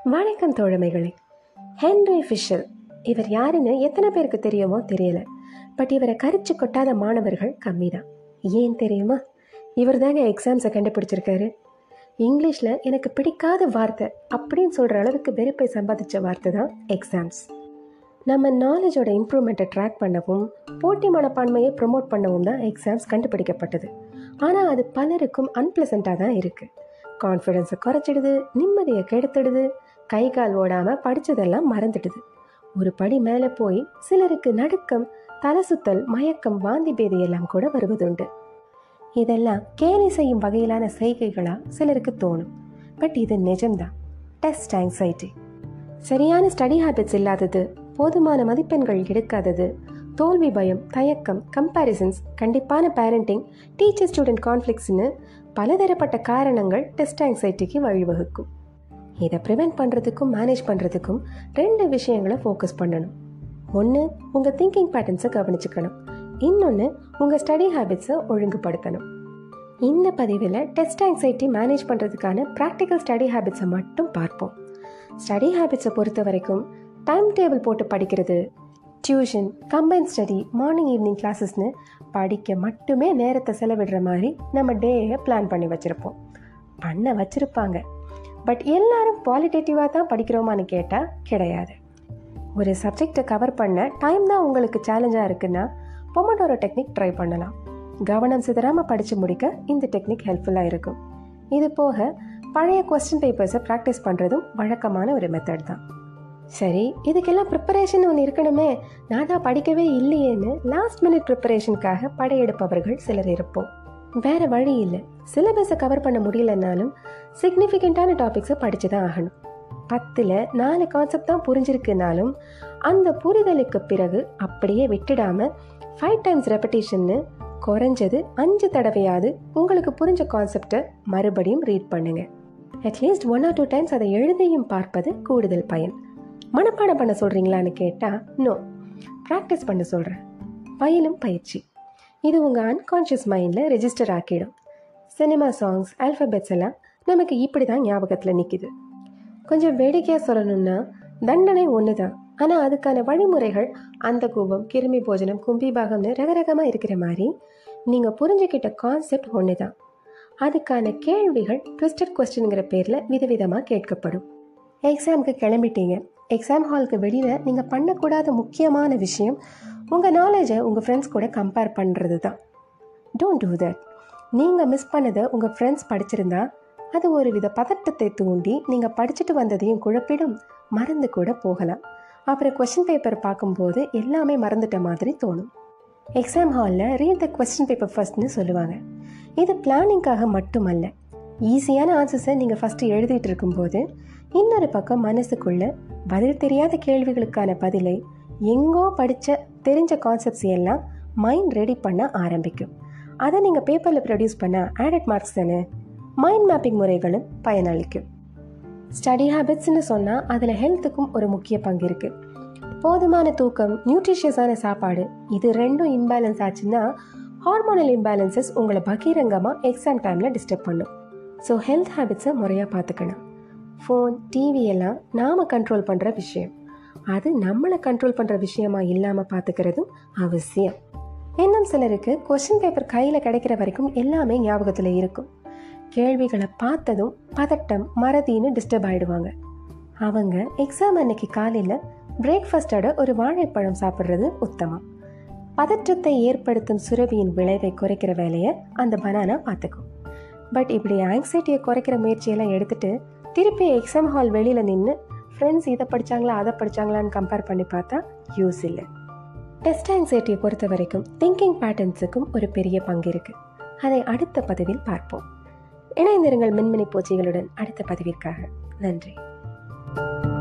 வணக்கம் தோழமைகளே Henry Fisher இவர் யாருன்னு எத்தனை பேருக்கு தெரியுமோ தெரியல பட் இவரை கரிச்சு கொட்டாத மாணவர்கள் கம்மி தான் ஏன் தெரியுமா இவர் தாங்க எக்ஸாம்ஸை கண்டுபிடிச்சிருக்காரு இங்கிலீஷில் எனக்கு பிடிக்காத வார்த்தை அப்படின்னு சொல்கிற அளவுக்கு வெறுப்பை சம்பாதிச்ச வார்த்தை தான் எக்ஸாம்ஸ் நம்ம நாலேஜோட இம்ப்ரூவ்மெண்ட்டை ட்ராக் பண்ணவும் போட்டி மனப்பான்மையை ப்ரொமோட் பண்ணவும் தான் எக்ஸாம்ஸ் கண்டுபிடிக்கப்பட்டது ஆனால் அது பலருக்கும் அன்பிளசண்ட்டாக தான் இருக்குது கான்ஃபிடென்ஸை குறைச்சிடுது நிம்மதியை கெடுத்துடுது கை கால் ஓடாமல் படித்ததெல்லாம் மறந்துடுது ஒரு படி மேலே போய் சிலருக்கு நடுக்கம் தலை சுத்தல் மயக்கம் வாந்தி பேதி எல்லாம் கூட வருவதுண்டு இதெல்லாம் கேலி செய்யும் வகையிலான செய்கைகளாக சிலருக்கு தோணும் பட் இது நிஜம்தான் டெஸ்ட் ஆங்ஸைட்டி சரியான ஸ்டடி ஹேபிட்ஸ் இல்லாதது போதுமான மதிப்பெண்கள் எடுக்காதது தோல்வி பயம் தயக்கம் கம்பேரிசன்ஸ் கண்டிப்பான பேரண்டிங் டீச்சர் ஸ்டூடெண்ட் கான்ஃப்ளிக்ஸ்னு பலதரப்பட்ட காரணங்கள் டெஸ்ட் ஆங்ஸைட்டிக்கு வழிவகுக்கும் இதை ப்ரிவெண்ட் பண்ணுறதுக்கும் மேனேஜ் பண்ணுறதுக்கும் ரெண்டு விஷயங்களை ஃபோக்கஸ் பண்ணணும் ஒன்று உங்கள் திங்கிங் பேட்டர்ன்ஸை கவனிச்சுக்கணும் இன்னொன்று உங்கள் ஸ்டடி ஹேபிட்ஸை ஒழுங்குபடுத்தணும் இந்த பதிவில் டெஸ்ட் ஆங்ஸைட்டி மேனேஜ் பண்ணுறதுக்கான ப்ராக்டிக்கல் ஸ்டடி ஹேபிட்ஸை மட்டும் பார்ப்போம் ஸ்டடி ஹேபிட்ஸை பொறுத்த வரைக்கும் டைம் டேபிள் போட்டு படிக்கிறது tuition combine study morning evening கிளாஸஸ்னு படிக்க மட்டுமே நேரத்தை செலவிடுற மாதிரி நம்ம டேயை பிளான் பண்ணி வச்சுருப்போம் பண்ண வச்சுருப்பாங்க பட் எல்லாரும் குவாலிட்டேட்டிவாக தான் படிக்கிறோமான்னு கேட்டால் கிடையாது ஒரு சப்ஜெக்டை கவர் பண்ண டைம் தான் உங்களுக்கு சேலஞ்சாக இருக்குன்னா பொமடோரோ டெக்னிக் ட்ரை பண்ணலாம் கவனம் சிதறாமல் படித்து முடிக்க இந்த டெக்னிக் ஹெல்ப்ஃபுல்லாக இருக்கும் இது போக பழைய கொஸ்டின் பேப்பர்ஸை ப்ராக்டிஸ் பண்ணுறதும் வழக்கமான ஒரு மெத்தட் தான் சரி இதுக்கெல்லாம் ப்ரிப்பரேஷன் ஒன்று இருக்கணுமே நான் தான் படிக்கவே இல்லையேன்னு லாஸ்ட் மினிட் ப்ரிப்பரேஷனுக்காக படையெடுப்பவர்கள் சிலர் இருப்போம் வேற வழி இல்லை சிலபஸை கவர் பண்ண முடியலன்னாலும் சிக்னிஃபிகண்ட்டான டாபிக்ஸை படித்து தான் ஆகணும் பத்தில் நாலு கான்செப்ட் தான் புரிஞ்சிருக்குனாலும் அந்த புரிதலுக்கு பிறகு அப்படியே விட்டுடாமல் ஃபைவ் டைம்ஸ் ரெப்படேஷன்னு குறைஞ்சது அஞ்சு தடவையாவது உங்களுக்கு புரிஞ்ச கான்செப்டை மறுபடியும் ரீட் பண்ணுங்க at least one or two times அதை எழுதியும் பார்ப்பது கூடுதல் பயன் மனப்பாடம் பண்ண சொல்கிறீங்களான்னு கேட்டால் நோ ப்ராக்டிஸ் பண்ண சொல்கிறேன் பயிலும் பயிற்சி இது உங்கள் அன்கான்ஷியஸ் மைண்டில் ரெஜிஸ்டர் ஆக்கிடும் சினிமா சாங்ஸ் ஆல்ஃபபெட்ஸ் எல்லாம் நமக்கு இப்படி தான் ஞாபகத்தில் நிற்கிது கொஞ்சம் வேடிக்கையாக சொல்லணும்னா தண்டனை ஒன்று தான் ஆனால் அதுக்கான வழிமுறைகள் அந்த கூபம் கிருமி போஜனம் கும்பி பாகம்னு ரகரகமாக இருக்கிற மாதிரி நீங்கள் புரிஞ்சுக்கிட்ட கான்செப்ட் ஒன்று தான் அதுக்கான கேள்விகள் ட்விஸ்டட் கொஸ்டின்ங்கிற பேரில் விதவிதமாக கேட்கப்படும் எக்ஸாமுக்கு கிளம்பிட்டீங்க எக்ஸாம் ஹாலுக்கு வெளியில் நீங்கள் பண்ணக்கூடாத முக்கியமான விஷயம் உங்கள் நாலேஜை உங்கள் ஃப்ரெண்ட்ஸ் கூட கம்பேர் பண்ணுறது தான் டோன்ட் டூ தட் நீங்கள் மிஸ் பண்ணதை உங்கள் ஃப்ரெண்ட்ஸ் படிச்சிருந்தா அது ஒரு வித பதட்டத்தை தூண்டி நீங்கள் படிச்சுட்டு வந்ததையும் குழப்பிடும் மறந்து கூட போகலாம் அப்புறம் கொஸ்டின் பேப்பர் பார்க்கும்போது எல்லாமே மறந்துட்ட மாதிரி தோணும் எக்ஸாம் ஹாலில் ரீட் த கொஸ்டின் பேப்பர் ஃபர்ஸ்ட்னு சொல்லுவாங்க இது பிளானிங்காக மட்டுமல்ல ஈஸியான ஆன்சர்ஸை நீங்கள் ஃபஸ்ட்டு எழுதிட்டு இருக்கும்போது இன்னொரு பக்கம் மனசுக்குள்ள பதில் தெரியாத கேள்விகளுக்கான பதிலை எங்கோ படித்த தெரிஞ்ச கான்செப்ட்ஸ் எல்லாம் மைண்ட் ரெடி பண்ண ஆரம்பிக்கும் அதை நீங்கள் பேப்பரில் ப்ரொடியூஸ் பண்ண ஆடட் மார்க்ஸ் தானே மைண்ட் மேப்பிங் முறைகளும் பயனளிக்கும் ஸ்டடி ஹேபிட்ஸ்னு சொன்னால் அதில் ஹெல்த்துக்கும் ஒரு முக்கிய பங்கு இருக்குது போதுமான தூக்கம் நியூட்ரிஷியஸான சாப்பாடு இது ரெண்டும் இம்பேலன்ஸ் ஆச்சுன்னா ஹார்மோனல் இம்பேலன்சஸ் உங்களை பகிரங்கமாக எக்ஸாம் டைமில் டிஸ்டர்ப் பண்ணும் ஸோ ஹெல்த் ஹேபிட்ஸை முறையாக பார்த்துக்கணும் ஃபோன் டிவி எல்லாம் நாம் கண்ட்ரோல் பண்ணுற விஷயம் அது நம்மளை கண்ட்ரோல் பண்ணுற விஷயமா இல்லாமல் பார்த்துக்கிறதும் அவசியம் இன்னும் சிலருக்கு கொஸ்டின் பேப்பர் கையில் கிடைக்கிற வரைக்கும் எல்லாமே ஞாபகத்தில் இருக்கும் கேள்விகளை பார்த்ததும் பதட்டம் மறதின்னு டிஸ்டர்ப் ஆகிடுவாங்க அவங்க எக்ஸாம் அன்னைக்கு காலையில் பிரேக்ஃபாஸ்டோட ஒரு வாழைப்பழம் சாப்பிட்றது உத்தமம் பதற்றத்தை ஏற்படுத்தும் சுரபியின் விளைவை குறைக்கிற வேலையை அந்த பனானா பார்த்துக்கும் பட் இப்படி ஆங்ஸைட்டியை குறைக்கிற முயற்சியெல்லாம் எடுத்துட்டு திருப்பி எக்ஸாம் ஹால் வெளியில் நின்று ஃப்ரெண்ட்ஸ் இதை படித்தாங்களா அதை படித்தாங்களான்னு கம்பேர் பண்ணி பார்த்தா யூஸ் இல்லை டெஸ்ட் ஆங்ஸைட்டியை பொறுத்த வரைக்கும் திங்கிங் பேட்டர்ன்ஸுக்கும் ஒரு பெரிய பங்கு இருக்குது அதை அடுத்த பதிவில் பார்ப்போம் இணைந்திருங்கள் மின்மினி பூச்சிகளுடன் அடுத்த பதிவிற்காக நன்றி